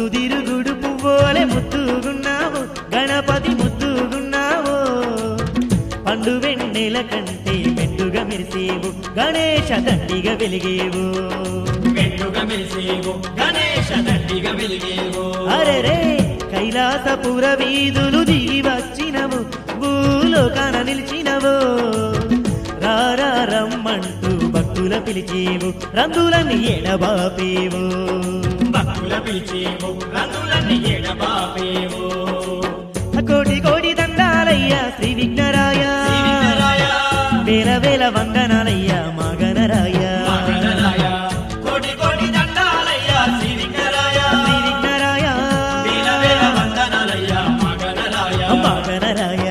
పొద్దుదిరుగుడు పువ్వోలే ముద్దుగున్నావు గణపతి ముద్దుగున్నావు పండు వెన్నెల కంటే మెండుగా మెరిసేవు గణేశ దండిగా వెలిగేవు మెండుగా మెరిసేవు గణేశ దండిగా వెలిగేవు అరెరే కైలాసపుర వీధులు దిగి వచ్చినవు భూలోకాన నిలిచినవు రారా రమ్మంటూ భక్తుల పిలిచేవు రంగులన్నీ ఎడబాపేవు భక్తుల పిలిచేవు రంగులన్నీ ఎడబాపేవు కోటి కోటి దండాలయ్యా శ్రీ విఘ్నరాయ శ్రీవిఘ్నరాయ, వేల వేల వందనాలయ్యా మగనరాయ మగనరాయ, కోటి కోటి దండాలయ్యా శ్రీవిఘ్నరాయ, శ్రీ విఘ్నరాయ వేల వేల వందనాలయ్యా మగనరాయ. మగనరాయ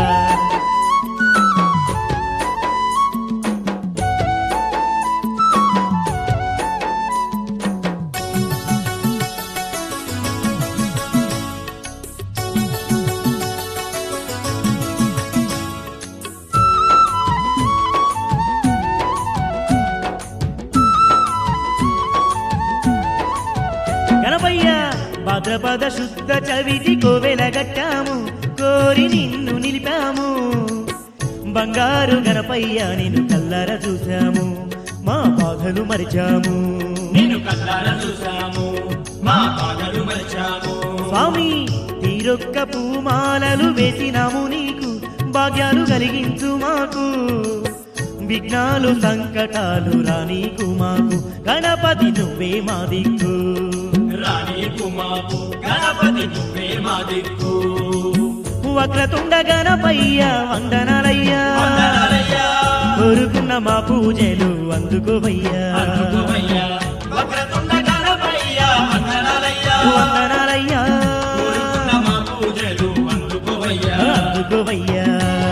గణపయ్య భాద్రపద శుద్ధ చవితి కోవెలగట్టాము కోరి నిన్ను నిలిపాము బంగారు గణపయ్య నిన్ను కల్లర చూశాము మా బాధలు మరిచాము నిన్ను కల్లారా చూసాము మా బాధలు మరిచాము స్వామి తీరొక్క పూమాలలు వేసినాము నీకు భాగ్యాలు కలిగించు మాకు విఘ్నాలు సంకటాలు రానీకు మాకు గణపతి నువ్వే మా దిక్కు రాణి కుమాపు గణపతి నువ్వే మా దిక్కు వక్రతుండ గణపయ్య వందనాలయ్యా వందనాలయ్యా కోరుకున్న మా పూజలు అందుకోవయ్యా అందుకోవయ్యా వక్రతుండ గణపయ్యా వందనాలయ్యా వందనాలయ్యా కోరుకున్న మా పూజలు అందుకోవయ్యా అందుకోవయ్యా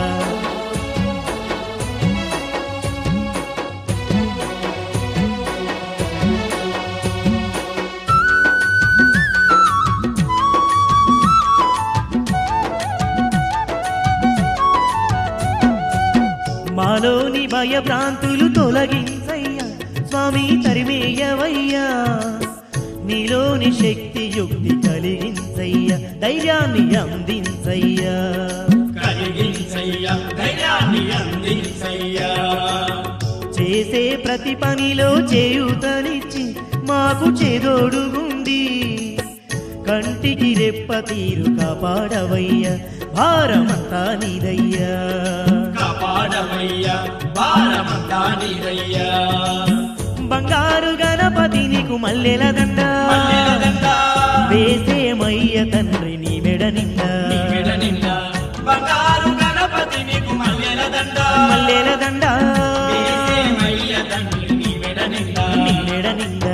మాలోని భయ భ్రాంతులు తొలగించయ్యా స్వామి తరిమేయవయ్యా నీలోని శక్తి యుక్తి కలిగించయ్యా ధైర్యాన్ని అందించయ్యా కలిగించయ్యా ధైర్యాన్ని అందించయ్యా చేసే ప్రతి పనిలో చేయూతనిచ్చి మాకు చేదోడుగుండి కంటికి రెప్ప తీరు కాపాడవయ్యా భారమంతా నీదయ్యా కాపాడవయ్యా భారమంతా నీదయ్యా బంగారు గణపతి నీకు మల్లెల దండ మల్లెల దండ వేసేమయ్య తండ్రి నీ మెడ నిండా నీ మెడ నిండా బంగారు గణపతి నీకు మల్లెల దండ మల్లెల దండ వేసేమయ్య తండ్రి నీ మెడ నిండా నీ మెడ నిండా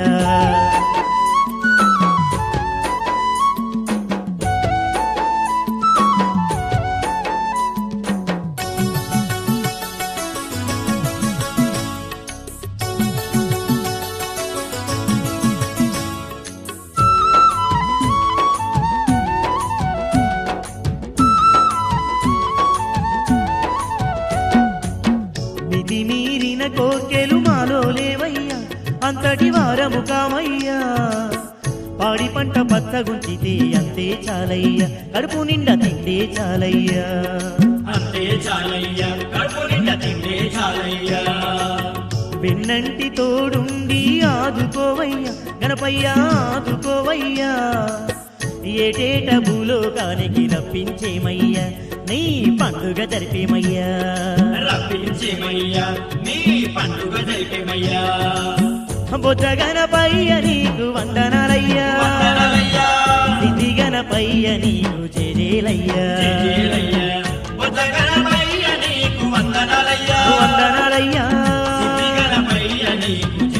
మితి మీరిన కోకెలు మాలో లేవయ్యా అంతటి వారము కామయ్యా పాడి పంట పచ్చగుంచితే అంతే చాలయ్యా కడుపు నిండా తిండే చాలయ్యా అంతే చాలయ్యా కడుపు నిండా తిండే చాలయ్యా వెన్నంటి తోడుండి ఆదుకోవయ్యా గణపయ్యా ఆదుకోవయ్యా ఏటేట భూలోకానికి రప్పించేమయ్యా నీ పండుగ జరిపేమయ్యా రప్పించేమయ్యా నీ పండుగ జరిపేమయ్యా బొజ్జ గణపయ్య నీకు వందనాలయ్యా వందనాలయ్యా సిద్ధి గణపయ్య నీకు చేరేలయ్యా జయజయలయ్యా బుద్ధ గణపయ్య నీకు వందనాలయ్యా వందనాలయ్యా సిద్ధి గణపయ్య నీకు